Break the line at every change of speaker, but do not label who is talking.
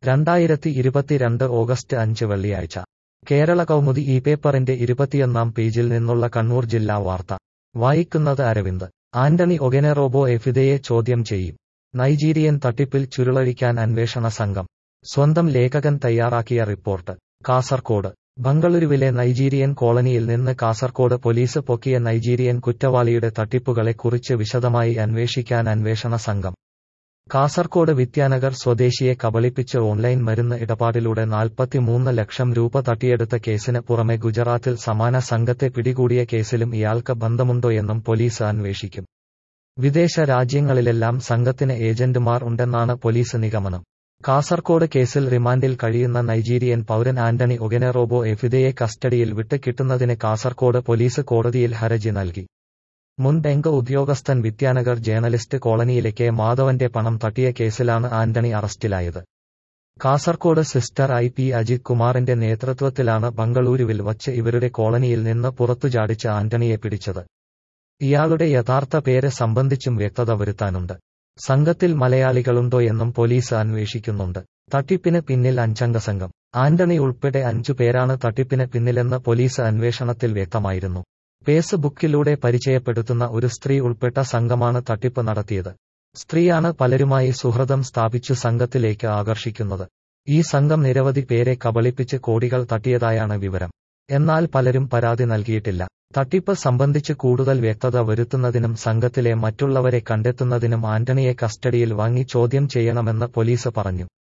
രണ്ടായിരത്തി ഇരുപത്തിരണ്ട് ഓഗസ്റ്റ് അഞ്ച് വെള്ളിയാഴ്ച കേരള കൗമുദി ഈ പേപ്പറിന്റെ ഇരുപത്തിയൊന്നാം പേജിൽ നിന്നുള്ള കണ്ണൂർ ജില്ലാ വാർത്ത വായിക്കുന്നത് അരവിന്ദ് ആന്റണി ഒഗെനെറോബോ എഫിദയെ ചോദ്യം ചെയ്യും നൈജീരിയൻ തട്ടിപ്പിൽ ചുരുളഴിക്കാൻ അന്വേഷണ സംഘം സ്വന്തം ലേഖകൻ തയ്യാറാക്കിയ റിപ്പോർട്ട് കാസർകോട് ബംഗളൂരുവിലെ നൈജീരിയൻ കോളനിയിൽ നിന്ന് കാസർകോട് പോലീസ് പൊക്കിയ നൈജീരിയൻ കുറ്റവാളിയുടെ തട്ടിപ്പുകളെക്കുറിച്ച് വിശദമായി അന്വേഷിക്കാൻ അന്വേഷണ സംഘം കാസർകോട് വിദ്യാനഗർ സ്വദേശിയെ കബളിപ്പിച്ച് ഓൺലൈൻ മരുന്ന് ഇടപാടിലൂടെ നാൽപ്പത്തിമൂന്ന് ലക്ഷം രൂപ തട്ടിയെടുത്ത കേസിന് പുറമെ ഗുജറാത്തിൽ സമാന സംഘത്തെ പിടികൂടിയ കേസിലും ഇയാൾക്ക് ബന്ധമുണ്ടോയെന്നും പോലീസ് അന്വേഷിക്കും വിദേശ രാജ്യങ്ങളിലെല്ലാം സംഘത്തിന് ഏജന്റുമാർ ഉണ്ടെന്നാണ് പോലീസ് നിഗമനം കാസർകോട് കേസിൽ റിമാൻഡിൽ കഴിയുന്ന നൈജീരിയൻ പൗരൻ ആന്റണി ഒഗെനെറോബോ എഫിദയെ കസ്റ്റഡിയിൽ വിട്ട് കിട്ടുന്നതിന് കാസർകോട് പോലീസ് കോടതിയിൽ ഹർജി നൽകി മുൻ ബാങ്ക് ഉദ്യോഗസ്ഥൻ വിദ്യാനഗർ ജേർണലിസ്റ്റ് കോളനിയിലേക്ക് മാധവന്റെ പണം തട്ടിയ കേസിലാണ് ആന്റണി അറസ്റ്റിലായത് Kasaragod sister I P Ajith കുമാറിന്റെ നേതൃത്വത്തിലാണ് ബംഗളൂരുവിൽ വച്ച് ഇവരുടെ കോളനിയിൽ നിന്ന് പുറത്തുചാടിച്ച ആന്റണിയെ പിടിച്ചത് ഇയാളുടെ യഥാർത്ഥ പേര് സംബന്ധിച്ചും വ്യക്തത വരുത്താനുണ്ട് സംഘത്തിൽ മലയാളികളുണ്ടോ എന്നും പോലീസ് അന്വേഷിക്കുന്നുണ്ട് തട്ടിപ്പിന് പിന്നിൽ അഞ്ചംഗ സംഘം ആന്റണി ഉൾപ്പെടെ അഞ്ചു പേരാണ് തട്ടിപ്പിന് പിന്നിലെന്ന് പോലീസ് അന്വേഷണത്തിൽ വ്യക്തമായിരുന്നു ഫേസ്ബുക്കിലൂടെ പരിചയപ്പെടുത്തുന്ന ഒരു സ്ത്രീ ഉൾപ്പെട്ട സംഘമാണ് തട്ടിപ്പ് നടത്തിയത് സ്ത്രീയാണ് പലരുമായി സുഹൃതം സ്ഥാപിച്ചു സംഘത്തിലേക്ക് ആകർഷിക്കുന്നത് ഈ സംഘം നിരവധി പേരെ കബളിപ്പിച്ച് കോടികൾ തട്ടിയതായാണ് വിവരം എന്നാൽ പലരും പരാതി നൽകിയിട്ടില്ല തട്ടിപ്പ് സംബന്ധിച്ച് കൂടുതൽ വ്യക്തത വരുത്തുന്നതിനും സംഘത്തിലെ മറ്റുള്ളവരെ കണ്ടെത്തുന്നതിനും ആന്റണിയെ കസ്റ്റഡിയിൽ വാങ്ങി ചോദ്യം ചെയ്യണമെന്ന് പോലീസ് പറഞ്ഞു